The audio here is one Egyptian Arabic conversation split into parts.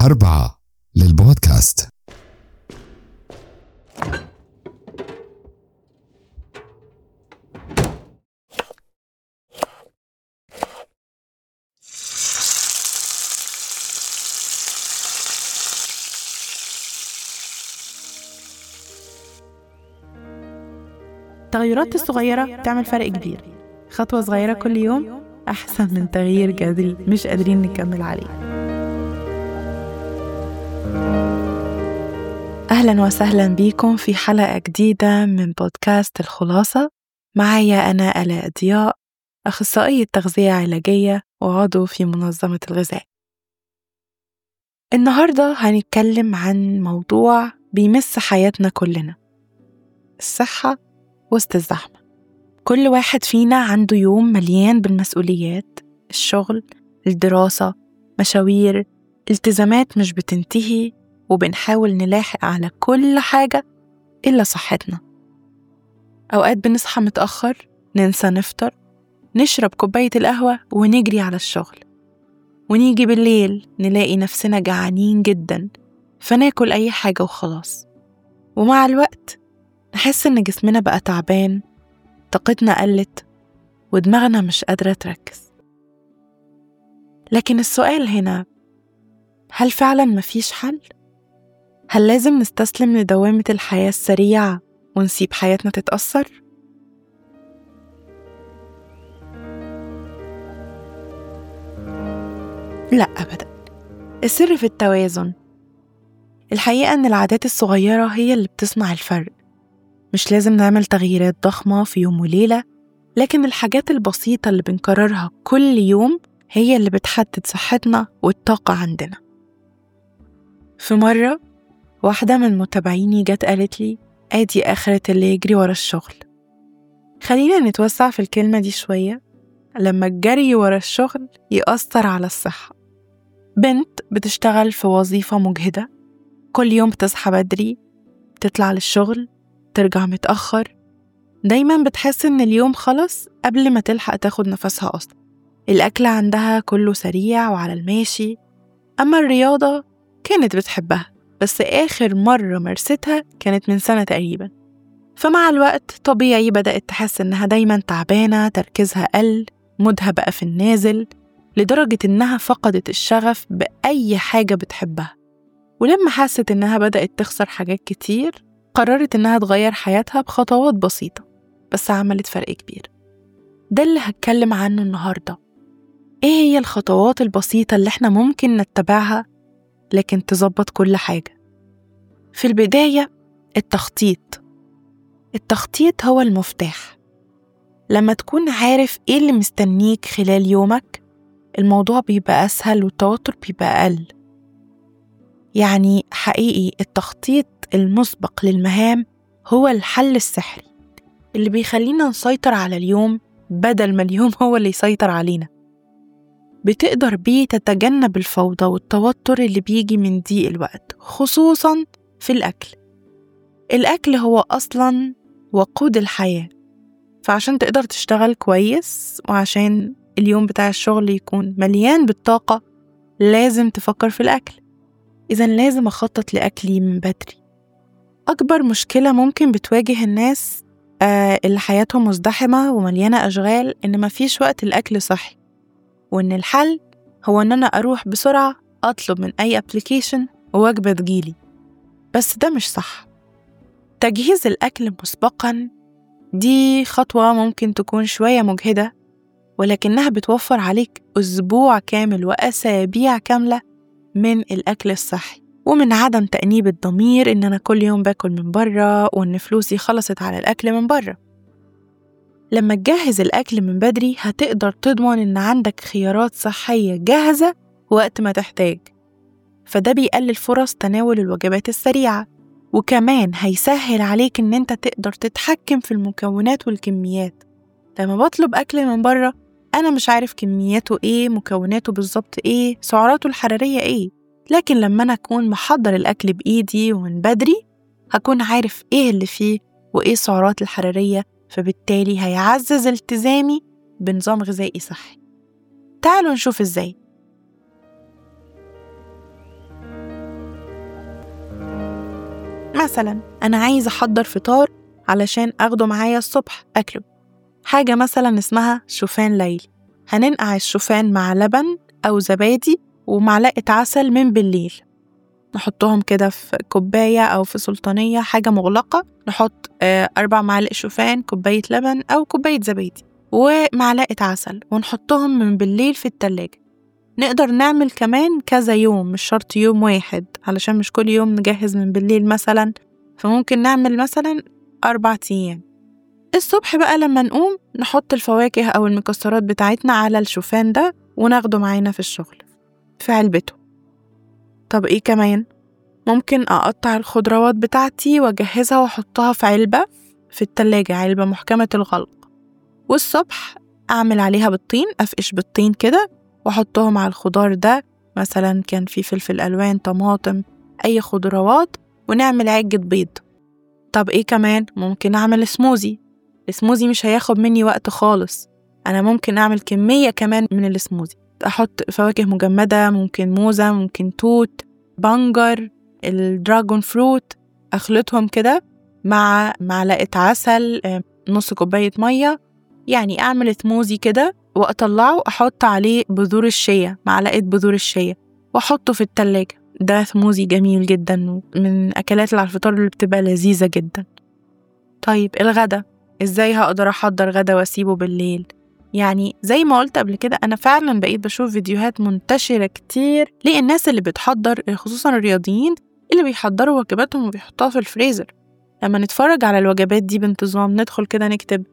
أربعة للبودكاست التغيرات الصغيرة بتعمل فرق كبير خطوة صغيرة كل يوم أحسن من تغيير جذري مش قادرين نكمل عليه أهلا وسهلا بيكم في حلقة جديدة من بودكاست الخلاصة معايا أنا آلاء ضياء أخصائية تغذية علاجية وعضو في منظمة الغذاء النهاردة هنتكلم عن موضوع بيمس حياتنا كلنا الصحة وسط الزحمة كل واحد فينا عنده يوم مليان بالمسؤوليات الشغل الدراسة مشاوير التزامات مش بتنتهي وبنحاول نلاحق على كل حاجة إلا صحتنا أوقات بنصحى متأخر ننسى نفطر نشرب كوباية القهوة ونجري على الشغل ونيجي بالليل نلاقي نفسنا جعانين جدا فناكل أي حاجة وخلاص ومع الوقت نحس إن جسمنا بقى تعبان طاقتنا قلت ودماغنا مش قادرة تركز لكن السؤال هنا هل فعلا مفيش حل؟ هل لازم نستسلم لدوامة الحياة السريعة ونسيب حياتنا تتأثر؟ لا أبدا السر في التوازن الحقيقة إن العادات الصغيرة هي اللي بتصنع الفرق مش لازم نعمل تغييرات ضخمة في يوم وليلة لكن الحاجات البسيطة اللي بنكررها كل يوم هي اللي بتحدد صحتنا والطاقة عندنا في مرة واحدة من متابعيني جت قالت لي آدي آخرة اللي يجري ورا الشغل خلينا نتوسع في الكلمة دي شوية لما الجري ورا الشغل يأثر على الصحة بنت بتشتغل في وظيفة مجهدة كل يوم بتصحى بدري تطلع للشغل ترجع متأخر دايما بتحس إن اليوم خلص قبل ما تلحق تاخد نفسها أصلا الأكل عندها كله سريع وعلى الماشي أما الرياضة كانت بتحبها بس آخر مرة مارستها كانت من سنة تقريبا فمع الوقت طبيعي بدأت تحس إنها دايما تعبانة تركيزها قل مودها بقى في النازل لدرجة إنها فقدت الشغف بأي حاجة بتحبها ولما حست إنها بدأت تخسر حاجات كتير قررت إنها تغير حياتها بخطوات بسيطة بس عملت فرق كبير ده اللي هتكلم عنه النهاردة إيه هي الخطوات البسيطة اللي إحنا ممكن نتبعها لكن تظبط كل حاجة في البداية التخطيط التخطيط هو المفتاح لما تكون عارف إيه اللي مستنيك خلال يومك الموضوع بيبقى أسهل والتوتر بيبقى أقل يعني حقيقي التخطيط المسبق للمهام هو الحل السحري اللي بيخلينا نسيطر على اليوم بدل ما اليوم هو اللي يسيطر علينا بتقدر بيه تتجنب الفوضى والتوتر اللي بيجي من ضيق الوقت خصوصا في الأكل الأكل هو أصلا وقود الحياة فعشان تقدر تشتغل كويس وعشان اليوم بتاع الشغل يكون مليان بالطاقة لازم تفكر في الأكل إذا لازم أخطط لأكلي من بدري أكبر مشكلة ممكن بتواجه الناس آه اللي حياتهم مزدحمة ومليانة أشغال إن مفيش وقت الأكل صحي وإن الحل هو إن أنا أروح بسرعة أطلب من أي أبليكيشن ووجبة تجيلي بس ده مش صح تجهيز الأكل مسبقا دي خطوة ممكن تكون شوية مجهدة ولكنها بتوفر عليك أسبوع كامل وأسابيع كاملة من الأكل الصحي ومن عدم تأنيب الضمير إن أنا كل يوم باكل من بره وإن فلوسي خلصت على الأكل من بره لما تجهز الأكل من بدري هتقدر تضمن إن عندك خيارات صحية جاهزة وقت ما تحتاج فده بيقلل فرص تناول الوجبات السريعة وكمان هيسهل عليك إن أنت تقدر تتحكم في المكونات والكميات لما بطلب أكل من بره أنا مش عارف كمياته إيه مكوناته بالظبط إيه سعراته الحرارية إيه لكن لما أنا أكون محضر الأكل بإيدي ومن بدري هكون عارف إيه اللي فيه وإيه السعرات الحرارية فبالتالي هيعزز التزامي بنظام غذائي صحي تعالوا نشوف إزاي مثلا أنا عايز أحضر فطار علشان أخده معايا الصبح أكله حاجة مثلا اسمها شوفان ليلي هننقع الشوفان مع لبن أو زبادي ومعلقة عسل من بالليل نحطهم كده في كوباية أو في سلطانية حاجة مغلقة نحط آه، أربع معالق شوفان كوباية لبن أو كوباية زبادي ومعلقة عسل ونحطهم من بالليل في التلاجة نقدر نعمل كمان كذا يوم مش شرط يوم واحد علشان مش كل يوم نجهز من بالليل مثلا فممكن نعمل مثلا أربع أيام الصبح بقى لما نقوم نحط الفواكه أو المكسرات بتاعتنا على الشوفان ده وناخده معانا في الشغل في علبته طب إيه كمان؟ ممكن أقطع الخضروات بتاعتي وأجهزها وأحطها في علبة في التلاجة علبة محكمة الغلق والصبح أعمل عليها بالطين أفقش بالطين كده وأحطهم على الخضار ده مثلا كان في فلفل ألوان طماطم أي خضروات ونعمل عجة بيض طب إيه كمان ممكن أعمل سموزي السموزي مش هياخد مني وقت خالص أنا ممكن أعمل كمية كمان من السموزي أحط فواكه مجمدة ممكن موزة ممكن توت بنجر الدراجون فروت أخلطهم كده مع معلقة عسل آه، نص كوباية مية يعني أعمل سموزي كده وأطلعه أحط عليه بذور الشيا معلقة بذور الشيا وأحطه في التلاجة ده سموزي جميل جدا من أكلات اللي على الفطار اللي بتبقى لذيذة جدا طيب الغدا إزاي هقدر أحضر غدا وأسيبه بالليل يعني زي ما قلت قبل كده أنا فعلا بقيت بشوف فيديوهات منتشرة كتير للناس اللي بتحضر خصوصا الرياضيين اللي بيحضروا وجباتهم وبيحطوها في الفريزر لما نتفرج على الوجبات دي بانتظام ندخل كده نكتب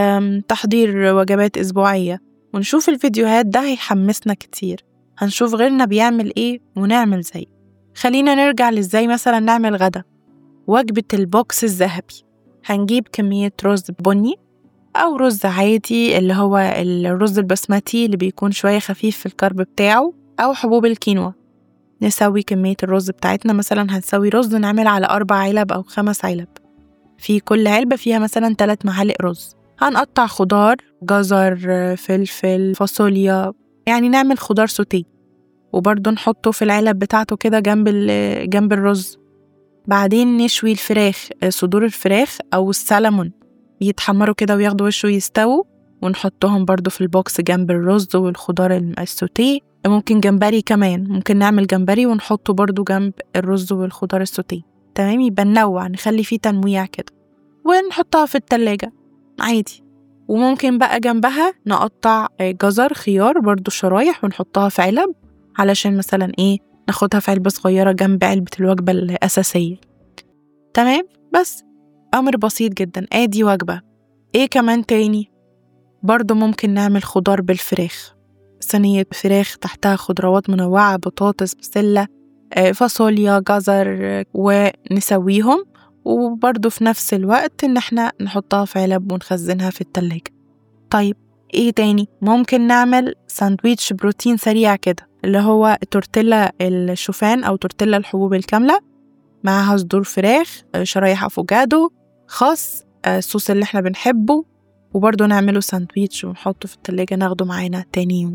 تحضير وجبات أسبوعية ونشوف الفيديوهات ده هيحمسنا كتير هنشوف غيرنا بيعمل إيه ونعمل زيه خلينا نرجع لإزاي مثلا نعمل غدا وجبة البوكس الذهبي هنجيب كمية رز بني أو رز عادي اللي هو الرز البسمتي اللي بيكون شوية خفيف في الكرب بتاعه أو حبوب الكينوا نسوي كمية الرز بتاعتنا مثلا هنسوي رز نعمل على أربع علب أو خمس علب في كل علبة فيها مثلا تلات معالق رز هنقطع خضار جزر فلفل فاصوليا يعني نعمل خضار سوتيه وبرضه نحطه في العلب بتاعته كده جنب جنب الرز بعدين نشوي الفراخ صدور الفراخ أو السلمون يتحمروا كده وياخدوا وشه يستووا ونحطهم برضو في البوكس جنب الرز والخضار السوتيه ممكن جمبري كمان ممكن نعمل جمبري ونحطه برضو جنب الرز والخضار السوتيه تمام يبقى ننوع نخلي فيه تنويع كده ونحطها في التلاجة عادي وممكن بقى جنبها نقطع جزر خيار برضو شرايح ونحطها في علب علشان مثلا ايه ناخدها في علبة صغيرة جنب علبة الوجبة الأساسية تمام بس أمر بسيط جدا آدي وجبة إيه كمان تاني برضو ممكن نعمل خضار بالفراخ صينية فراخ تحتها خضروات منوعة بطاطس بسلة آه، فاصوليا جزر ونسويهم وبرضو في نفس الوقت إن احنا نحطها في علب ونخزنها في التلاجة طيب ايه تاني ممكن نعمل ساندويتش بروتين سريع كده اللي هو تورتيلا الشوفان أو تورتيلا الحبوب الكاملة معاها صدور فراخ آه، شرايح أفوكادو خاص آه، الصوص اللي احنا بنحبه وبرضه نعمله ساندويتش ونحطه في التلاجة ناخده معانا تاني يوم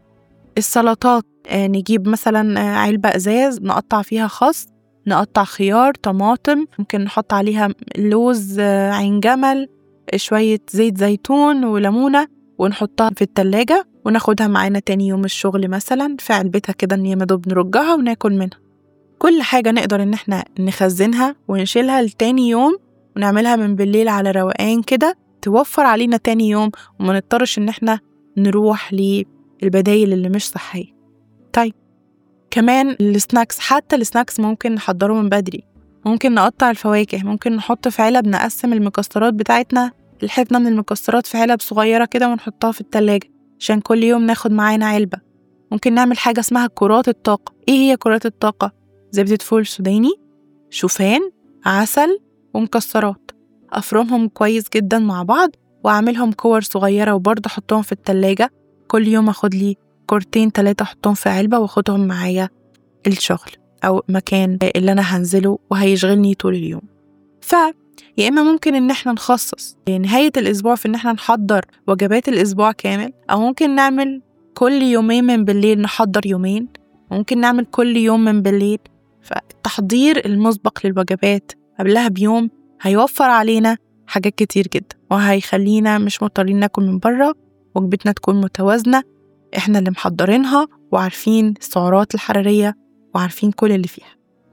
السلطات آه، نجيب مثلا آه، علبة إزاز نقطع فيها خس نقطع خيار طماطم ممكن نحط عليها لوز عين جمل شوية زيت زيتون وليمونة ونحطها في التلاجة وناخدها معانا تاني يوم الشغل مثلا في علبتها كده ان يا دوب نرجها وناكل منها كل حاجة نقدر ان احنا نخزنها ونشيلها لتاني يوم ونعملها من بالليل على روقان كده توفر علينا تاني يوم وما نضطرش إن إحنا نروح للبدايل اللي مش صحية طيب كمان السناكس حتى السناكس ممكن نحضره من بدري ممكن نقطع الفواكه ممكن نحط في علب نقسم المكسرات بتاعتنا الحتة من المكسرات في علب صغيرة كده ونحطها في التلاجة عشان كل يوم ناخد معانا علبة ممكن نعمل حاجة اسمها كرات الطاقة إيه هي كرات الطاقة؟ زبدة فول سوداني شوفان عسل ومكسرات أفرمهم كويس جدا مع بعض وأعملهم كور صغيرة وبرضه أحطهم في التلاجة كل يوم أخد لي كورتين تلاتة أحطهم في علبة وأخدهم معايا الشغل أو مكان اللي أنا هنزله وهيشغلني طول اليوم ف يا إما ممكن إن إحنا نخصص نهاية الأسبوع في إن إحنا نحضر وجبات الأسبوع كامل أو ممكن نعمل كل يومين من بالليل نحضر يومين ممكن نعمل كل يوم من بالليل فالتحضير المسبق للوجبات قبلها بيوم هيوفر علينا حاجات كتير جدا وهيخلينا مش مضطرين ناكل من بره وجبتنا تكون متوازنة احنا اللي محضرينها وعارفين السعرات الحرارية وعارفين كل اللي فيها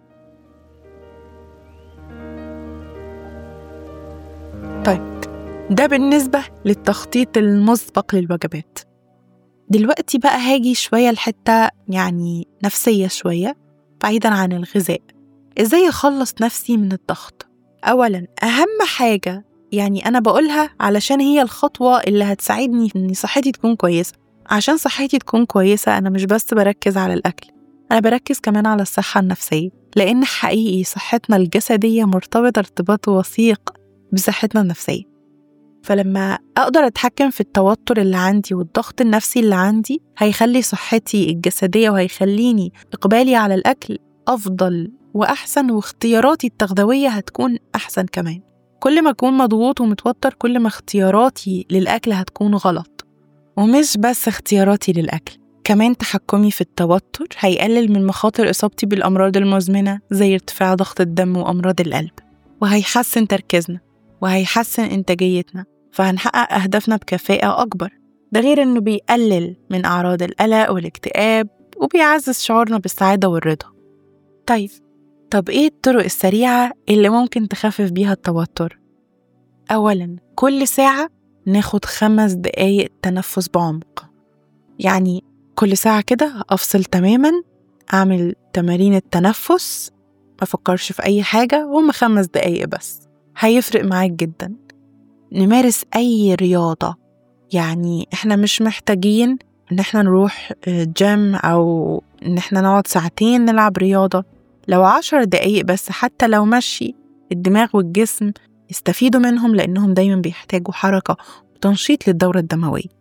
طيب ده بالنسبة للتخطيط المسبق للوجبات دلوقتي بقى هاجي شوية لحتة يعني نفسية شوية بعيدا عن الغذاء ازاي اخلص نفسي من الضغط اولا اهم حاجة يعني انا بقولها علشان هي الخطوة اللي هتساعدني ان صحتي تكون كويسة عشان صحتي تكون كويسة انا مش بس بركز على الاكل انا بركز كمان على الصحة النفسية لان حقيقي صحتنا الجسدية مرتبطة ارتباط وثيق بصحتنا النفسية فلما أقدر أتحكم في التوتر اللي عندي والضغط النفسي اللي عندي هيخلي صحتي الجسدية وهيخليني إقبالي على الأكل أفضل وأحسن واختياراتي التغذوية هتكون أحسن كمان كل ما أكون مضغوط ومتوتر كل ما اختياراتي للأكل هتكون غلط ومش بس اختياراتي للأكل كمان تحكمي في التوتر هيقلل من مخاطر إصابتي بالأمراض المزمنة زي ارتفاع ضغط الدم وأمراض القلب وهيحسن تركيزنا وهيحسن إنتاجيتنا فهنحقق أهدافنا بكفاءة أكبر ده غير إنه بيقلل من أعراض القلق والاكتئاب وبيعزز شعورنا بالسعادة والرضا طيب طب إيه الطرق السريعة اللي ممكن تخفف بيها التوتر؟ أولا كل ساعة ناخد خمس دقايق تنفس بعمق يعني كل ساعة كده أفصل تماما أعمل تمارين التنفس ما أفكرش في أي حاجة هم خمس دقايق بس هيفرق معاك جدا نمارس أي رياضة يعني إحنا مش محتاجين إن إحنا نروح جيم أو إن إحنا نقعد ساعتين نلعب رياضة لو عشر دقايق بس حتى لو مشي الدماغ والجسم يستفيدوا منهم لأنهم دايما بيحتاجوا حركة وتنشيط للدورة الدموية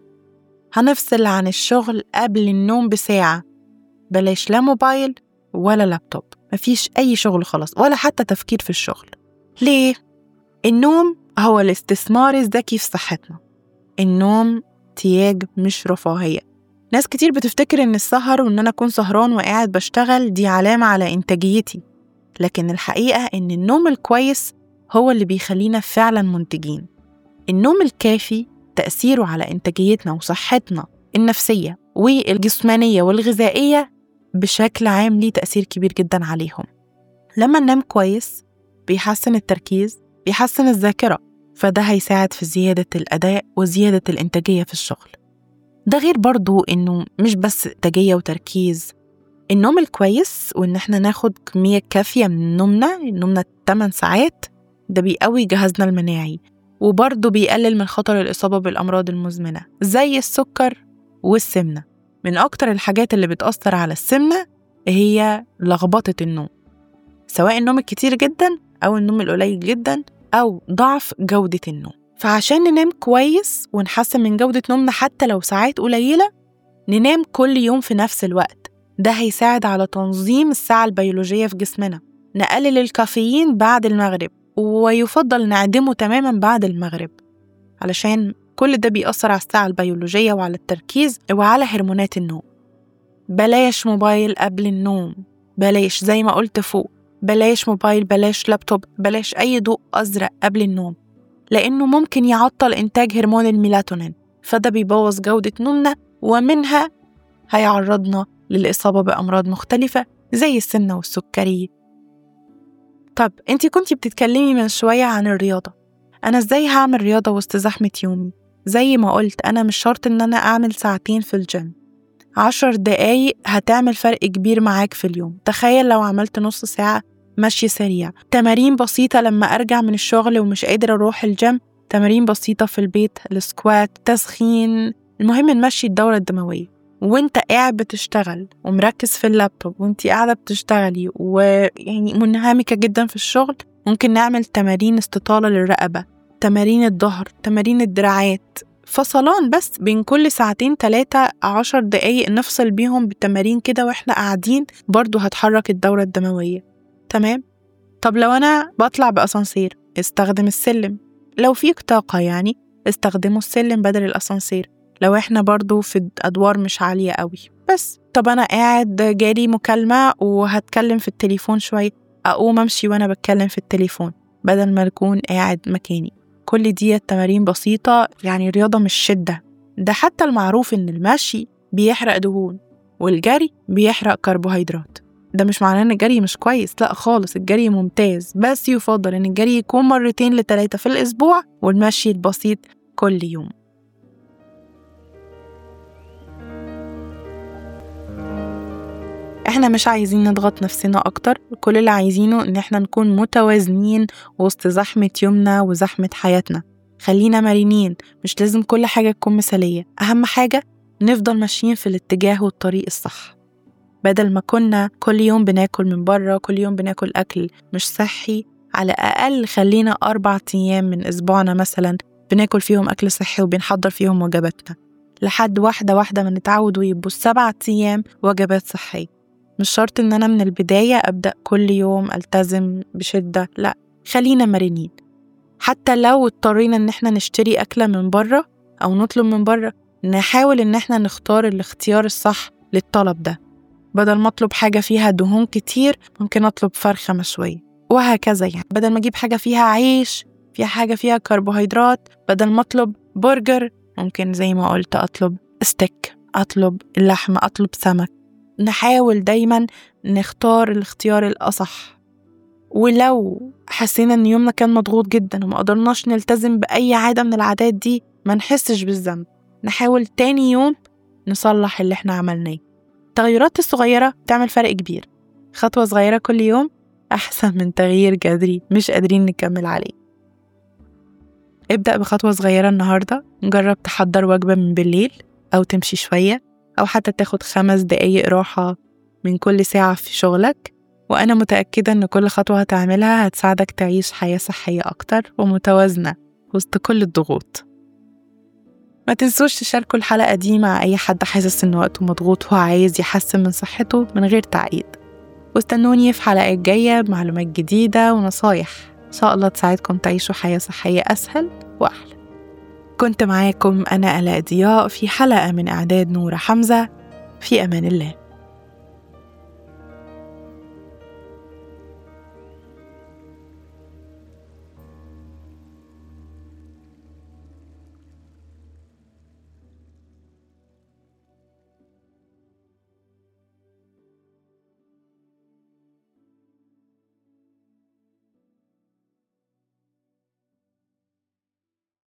هنفصل عن الشغل قبل النوم بساعة بلاش لا موبايل ولا لابتوب مفيش أي شغل خلاص ولا حتى تفكير في الشغل ليه؟ النوم هو الاستثمار الذكي في صحتنا النوم احتياج مش رفاهية ناس كتير بتفتكر إن السهر وإن أنا أكون سهران وقاعد بشتغل دي علامة على إنتاجيتي لكن الحقيقة إن النوم الكويس هو اللي بيخلينا فعلا منتجين النوم الكافي تأثيره على إنتاجيتنا وصحتنا النفسية والجسمانية والغذائية بشكل عام ليه تأثير كبير جدا عليهم لما ننام كويس بيحسن التركيز بيحسن الذاكرة فده هيساعد في زيادة الأداء وزيادة الإنتاجية في الشغل ده غير برضو إنه مش بس إنتاجية وتركيز النوم الكويس وإن إحنا ناخد كمية كافية من نومنا نومنا 8 ساعات ده بيقوي جهازنا المناعي وبرضه بيقلل من خطر الإصابة بالأمراض المزمنة زي السكر والسمنة من أكتر الحاجات اللي بتأثر على السمنة هي لخبطة النوم سواء النوم الكتير جدا أو النوم القليل جدا أو ضعف جودة النوم فعشان ننام كويس ونحسن من جودة نومنا حتى لو ساعات قليلة ننام كل يوم في نفس الوقت ده هيساعد على تنظيم الساعة البيولوجية في جسمنا نقلل الكافيين بعد المغرب ويفضل نعدمه تماما بعد المغرب علشان كل ده بيأثر على الساعة البيولوجية وعلى التركيز وعلى هرمونات النوم بلاش موبايل قبل النوم بلاش زي ما قلت فوق بلاش موبايل بلاش لابتوب بلاش أي ضوء أزرق قبل النوم لأنه ممكن يعطل إنتاج هرمون الميلاتونين فده بيبوظ جودة نومنا ومنها هيعرضنا للإصابة بأمراض مختلفة زي السمنة والسكري طب انت كنتي بتتكلمي من شوية عن الرياضة أنا إزاي هعمل رياضة وسط زحمة يومي زي ما قلت أنا مش شرط إن أنا أعمل ساعتين في الجيم عشر دقايق هتعمل فرق كبير معاك في اليوم تخيل لو عملت نص ساعة مشي سريع تمارين بسيطة لما أرجع من الشغل ومش قادر أروح الجيم تمارين بسيطة في البيت السكوات تسخين المهم نمشي الدورة الدموية وانت قاعد بتشتغل ومركز في اللابتوب وانت قاعدة بتشتغلي ويعني منهمكة جدا في الشغل ممكن نعمل تمارين استطالة للرقبة تمارين الظهر تمارين الدراعات فصلان بس بين كل ساعتين تلاتة عشر دقايق نفصل بيهم بالتمارين كده واحنا قاعدين برضو هتحرك الدورة الدموية تمام؟ طب لو أنا بطلع بأسانسير استخدم السلم لو فيك طاقة يعني استخدموا السلم بدل الأسانسير لو احنا برضو في أدوار مش عالية قوي بس طب أنا قاعد جالي مكالمة وهتكلم في التليفون شوية أقوم أمشي وأنا بتكلم في التليفون بدل ما أكون قاعد مكاني كل دي تمارين بسيطة يعني رياضة مش شدة ده حتى المعروف إن المشي بيحرق دهون والجري بيحرق كربوهيدرات ده مش معناه ان الجري مش كويس لا خالص الجري ممتاز بس يفضل ان الجري يكون مرتين لتلاتة في الاسبوع والمشي البسيط كل يوم احنا مش عايزين نضغط نفسنا اكتر كل اللي عايزينه ان احنا نكون متوازنين وسط زحمة يومنا وزحمة حياتنا خلينا مرنين مش لازم كل حاجة تكون مثالية أهم حاجة نفضل ماشيين في الاتجاه والطريق الصح بدل ما كنا كل يوم بناكل من بره كل يوم بناكل أكل مش صحي على الأقل خلينا أربع أيام من أسبوعنا مثلا بناكل فيهم أكل صحي وبنحضر فيهم وجباتنا لحد واحدة واحدة ما نتعود ويبقوا السبعة أيام وجبات صحية مش شرط إن أنا من البداية أبدأ كل يوم ألتزم بشدة لأ خلينا مرنين حتى لو اضطرينا إن احنا نشتري أكلة من بره أو نطلب من بره نحاول إن احنا نختار الاختيار الصح للطلب ده بدل ما أطلب حاجة فيها دهون كتير ممكن أطلب فرخة مشوية وهكذا يعني بدل ما أجيب حاجة فيها عيش فيها حاجة فيها كربوهيدرات بدل ما أطلب برجر ممكن زي ما قلت أطلب ستيك أطلب اللحمة أطلب سمك نحاول دايما نختار الاختيار الأصح ولو حسينا ان يومنا كان مضغوط جدا وما قدرناش نلتزم بأي عادة من العادات دي ما نحسش بالذنب نحاول تاني يوم نصلح اللي احنا عملناه التغيرات الصغيرة بتعمل فرق كبير خطوة صغيرة كل يوم أحسن من تغيير جذري مش قادرين نكمل عليه ابدأ بخطوة صغيرة النهاردة جرب تحضر وجبة من بالليل أو تمشي شوية أو حتى تاخد خمس دقايق راحة من كل ساعة في شغلك وأنا متأكدة إن كل خطوة هتعملها هتساعدك تعيش حياة صحية أكتر ومتوازنة وسط كل الضغوط ما تنسوش تشاركوا الحلقة دي مع أي حد حاسس إن وقته مضغوط وعايز يحسن من صحته من غير تعقيد واستنوني في حلقات جاية بمعلومات جديدة ونصايح إن شاء الله تساعدكم تعيشوا حياة صحية أسهل وأحلى كنت معاكم أنا ألاء ضياء في حلقة من إعداد نورة حمزة في أمان الله